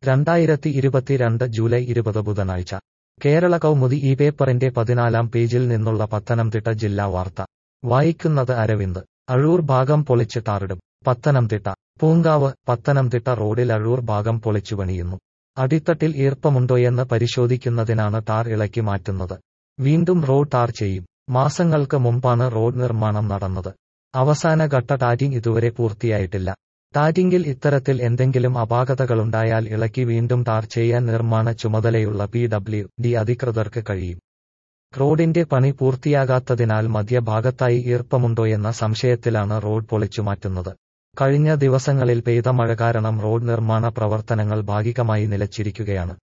രണ്ടായിരത്തി ഇരുപത്തിരണ്ട് ജൂലൈ ഇരുപത് ബുധനാഴ്ച കേരള കൗമുദി ഈ പേപ്പറിന്റെ പതിനാലാം പേജിൽ നിന്നുള്ള പത്തനംതിട്ട ജില്ലാ വാർത്ത വായിക്കുന്നത് അരവിന്ദ് അഴൂർ ഭാഗം പൊളിച്ച് ടാറിടും പത്തനംതിട്ട പൂങ്കാവ് പത്തനംതിട്ട റോഡിൽ അഴൂർ ഭാഗം പൊളിച്ചു പണിയുന്നു അടിത്തട്ടിൽ ഈർപ്പമുണ്ടോയെന്ന് പരിശോധിക്കുന്നതിനാണ് ടാർ ഇളക്കി മാറ്റുന്നത് വീണ്ടും റോഡ് ടാർ ചെയ്യും മാസങ്ങൾക്ക് മുമ്പാണ് റോഡ് നിർമ്മാണം നടന്നത് അവസാന ഘട്ട ടാറ്റിംഗ് ഇതുവരെ പൂർത്തിയായിട്ടില്ല ടാറ്റിംഗിൽ ഇത്തരത്തിൽ എന്തെങ്കിലും അപാകതകളുണ്ടായാൽ ഇളക്കി വീണ്ടും ടാർ ചെയ്യാൻ നിർമ്മാണ ചുമതലയുള്ള പി ഡബ്ല്യു ഡി അധികൃതർക്ക് കഴിയും റോഡിന്റെ പണി പൂർത്തിയാകാത്തതിനാൽ മധ്യഭാഗത്തായി ഈർപ്പമുണ്ടോയെന്ന സംശയത്തിലാണ് റോഡ് പൊളിച്ചുമാറ്റുന്നത് കഴിഞ്ഞ ദിവസങ്ങളിൽ പെയ്ത മഴ കാരണം റോഡ് നിർമ്മാണ പ്രവർത്തനങ്ങൾ ഭാഗികമായി നിലച്ചിരിക്കുകയാണ്